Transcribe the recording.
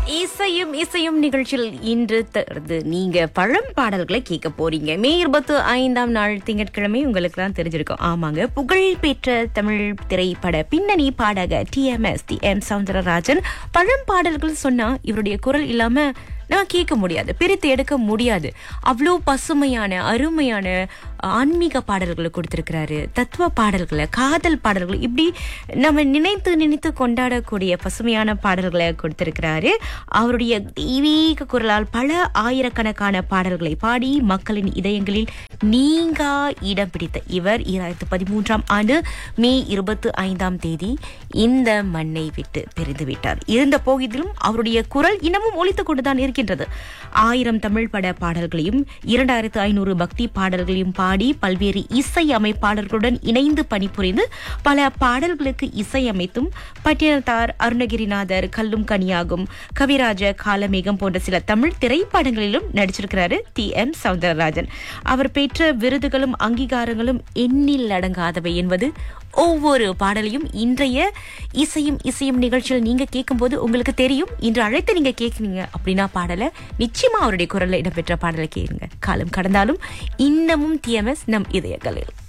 இசையும் இசையும் நிகழ்ச்சியில் இன்று தருது நீங்க பழம் பாடல்களை கேட்க போறீங்க மே இருபத்தி ஐந்தாம் நாள் திங்கட்கிழமை உங்களுக்கு தான் தெரிஞ்சிருக்கும் ஆமாங்க புகழ் பெற்ற தமிழ் திரைப்பட பின்னணி பாடக T M S T M Soundararajan பழம் பாடல்கள் சொன்னா இவருடைய குரல் இல்லாம நான் கேட்க முடியாது பிரித்து எடுக்க முடியாது அவ்வளோ பசுமையான அருமையான ஆன்மீக பாடல்களை கொடுத்திருக்கிறாரு தத்துவ பாடல்களை காதல் பாடல்கள் இப்படி நம்ம நினைத்து நினைத்து கொண்டாடக்கூடிய பசுமையான பாடல்களை கொடுத்திருக்கிறாரு அவருடைய தெய்வீக குரலால் பல ஆயிரக்கணக்கான பாடல்களை பாடி மக்களின் இதயங்களில் நீங்கா இடம் பிடித்த இவர் இரண்டாயிரத்து பதிமூன்றாம் ஆண்டு மே இருபத்தி ஐந்தாம் தேதி இந்த மண்ணை விட்டு பிரிந்து விட்டார் இருந்த போகிலும் அவருடைய குரல் இன்னமும் ஒலித்துக் கொண்டுதான் இருக்கின்றது ஆயிரம் தமிழ் பட பாடல்களையும் இரண்டாயிரத்து ஐநூறு பக்தி பாடல்களையும் பாடி பல்வேறு இசை அமைப்பாளர்களுடன் இணைந்து பணிபுரிந்து பல பாடல்களுக்கு இசையமைத்தும் பட்டினத்தார் அருணகிரிநாதர் கல்லும் கனியாகும் கவிராஜ காலமேகம் போன்ற சில தமிழ் திரைப்படங்களிலும் நடிச்சிருக்கிறாரு டி எம் சவுந்தரராஜன் அவர் பெற்ற விருதுகளும் அங்கீகாரங்களும் எண்ணில் அடங்காதவை என்பது ஒவ்வொரு பாடலையும் இன்றைய இசையும் இசையும் நிகழ்ச்சியில் நீங்க கேட்கும்போது உங்களுக்கு தெரியும் இன்று அழைத்து நீங்க கேட்குறீங்க அப்படின்னா பாடலை நிச்சயமா அவருடைய குரல்ல இடம்பெற்ற பாடலை கேளுங்க காலம் கடந்தாலும் இன்னமும் டிஎம்எஸ் நம் இதயங்களில்